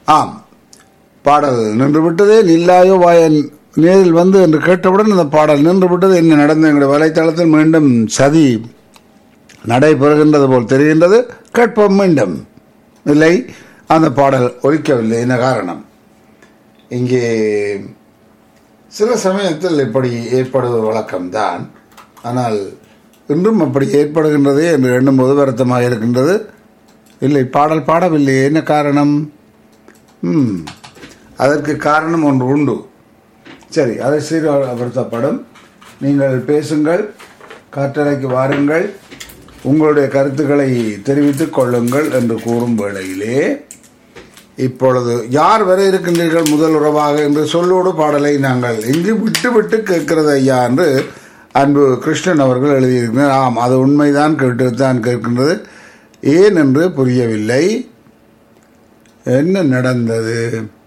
ஆம் பாடல் நின்று விட்டதே நில்லாயோ வாயன் நேரில் வந்து என்று கேட்டவுடன் அந்த பாடல் நின்று விட்டது என்ன நடந்தது எங்களுடைய வலைத்தளத்தில் மீண்டும் சதி நடைபெறுகின்றது போல் தெரிகின்றது கேட்போம் மீண்டும் இல்லை அந்த பாடல் ஒலிக்கவில்லை என்ன காரணம் இங்கே சில சமயத்தில் இப்படி ஏற்படுவது வழக்கம்தான் ஆனால் இன்றும் அப்படி ஏற்படுகின்றதே என்று எண்ணும்போது வருத்தமாக இருக்கின்றது இல்லை பாடல் பாடவில்லை என்ன காரணம் ம் அதற்கு காரணம் ஒன்று உண்டு சரி அதை சீர்படுத்தப்படும் நீங்கள் பேசுங்கள் காற்றலைக்கு வாருங்கள் உங்களுடைய கருத்துக்களை தெரிவித்துக் கொள்ளுங்கள் என்று கூறும் வேளையிலே இப்பொழுது யார் வர இருக்கின்றீர்கள் முதல் உறவாக என்று சொல்லோடு பாடலை நாங்கள் இங்கு விட்டு விட்டு கேட்கிறது ஐயா என்று அன்பு கிருஷ்ணன் அவர்கள் எழுதியிருக்கிறார் ஆம் அது உண்மைதான் கேட்டுத்தான் கேட்கின்றது ஏன் என்று புரியவில்லை என்ன நடந்தது